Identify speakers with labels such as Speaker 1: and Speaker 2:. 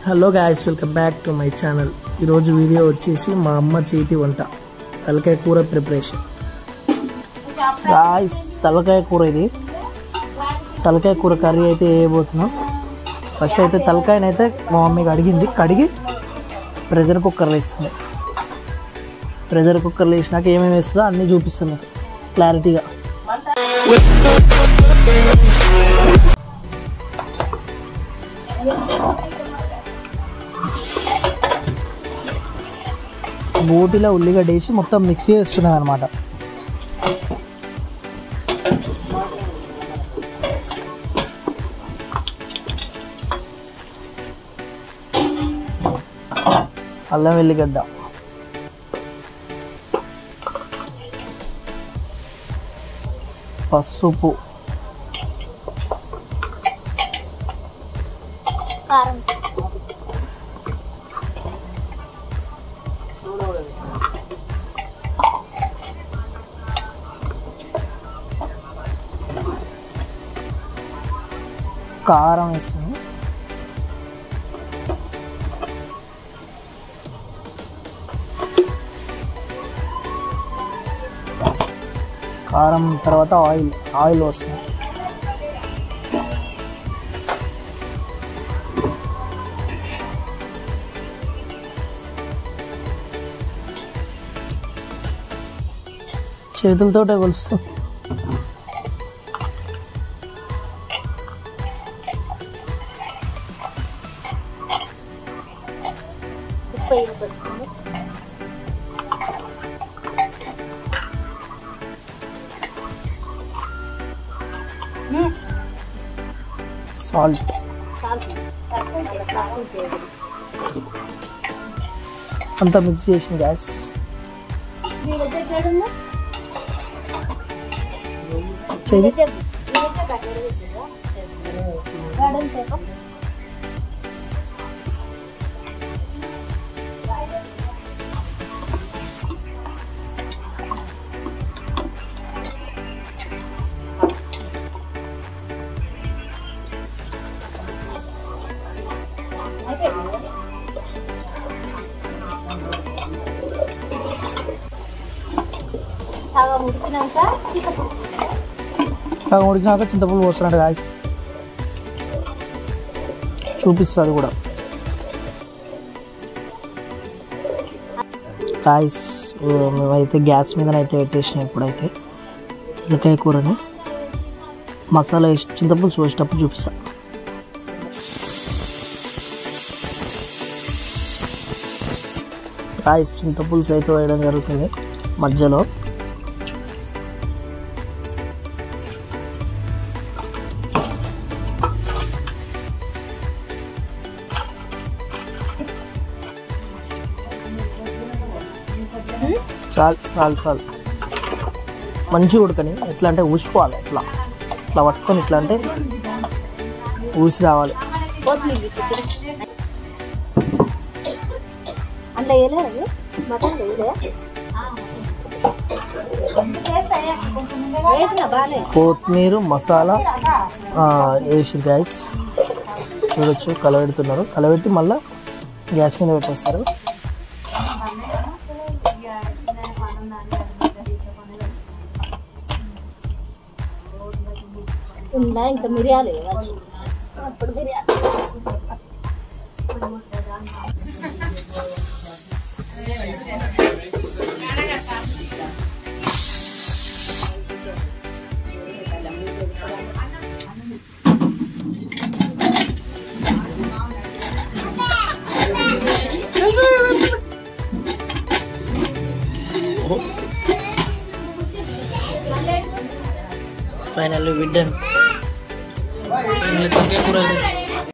Speaker 1: Hello guys welcome back to my channel ఈరోజు video వచ్చేసి మా అమ్మ చేతి వంట తలకాయ కూర ప్రిపరేషన్ గాయస్ తలకాయ కూర ఇది తలకాయ కూర కర్రీ అయితే వేయబోతున్నాం ఫస్ట్ అయితే తలకాయనైతే మా మమ్మీకి అడిగింది కడిగి ప్రెషర్ కుక్కర్లో వేస్తుంది ప్రెషర్ కుక్కర్లో వేసినాక ఏమేమి వేస్తుందో అన్నీ చూపిస్తాను మీకు క్లారిటీగా బోటిలో ఉల్లిగడ్డ వేసి మొత్తం మిక్సీ చేస్తున్నది అనమాట అల్లం వెల్లిగడ్డ పసుపు
Speaker 2: కారం
Speaker 1: కారం వేస్తుంది కారం తర్వాత ఆయిల్ ఆయిల్ వస్తుంది చేతులతోటే కొలుస్తాం
Speaker 2: ఉప్పు వేయాల్సి వస్తుంది
Speaker 1: సాల్ట్
Speaker 2: చాలు తక్కువ తక్కువ చేయదు
Speaker 1: అంతా మిక్స్ చేసిన గ్యాస్
Speaker 2: మీ దగ్గర ఎక్కడ ఉందా మీ
Speaker 1: చేయి
Speaker 2: దగ్గర మీ దగ్గర కట్టెలు పెట్టిందా గార్డెన్ పేపర్ అయిపోయింది సగం ఉడికినాక చికెన్
Speaker 1: సగం ఉడికినాక చింతపులు పోస్తున్నాడు గాయస్ చూపిస్తుంది కూడా గాయస్ మేమైతే గ్యాస్ మీదనైతే పెట్టేసినాం ఇప్పుడైతే ఎలకాయ కూరని మసాలా వేసి చింతపులుసు వేసేటప్పుడు చూపిస్తా గాయస్ చింతపులుసు అయితే వేయడం జరుగుతుంది మధ్యలో చాలు చాలు చాలు మంచిగా ఉడకని ఎట్లా అంటే ఊసిపోవాలి ఇట్లా ఇట్లా పట్టుకొని ఇట్లా అంటే ఊసి రావాలి
Speaker 2: కొత్తిమీర ఇప్పుడు. అందులో వేయలేదు మటన్ వేయలే వేసిన బాగాలే
Speaker 1: కొత్తిమీర మసాలా ఆ, వేసి గ్యాస్ చూడొచ్చు కలబెడుతున్నారు కలబెట్టి మళ్ళీ గ్యాస్ మీద పెట్టేస్తారు
Speaker 2: ఉందా ఇంకా మిరియాలు వేయవచ్చు అప్పుడు మిరియాలు
Speaker 1: ఫైనల్లీ విడ్డన్ ఫైనల్లీ తలకాయ కూర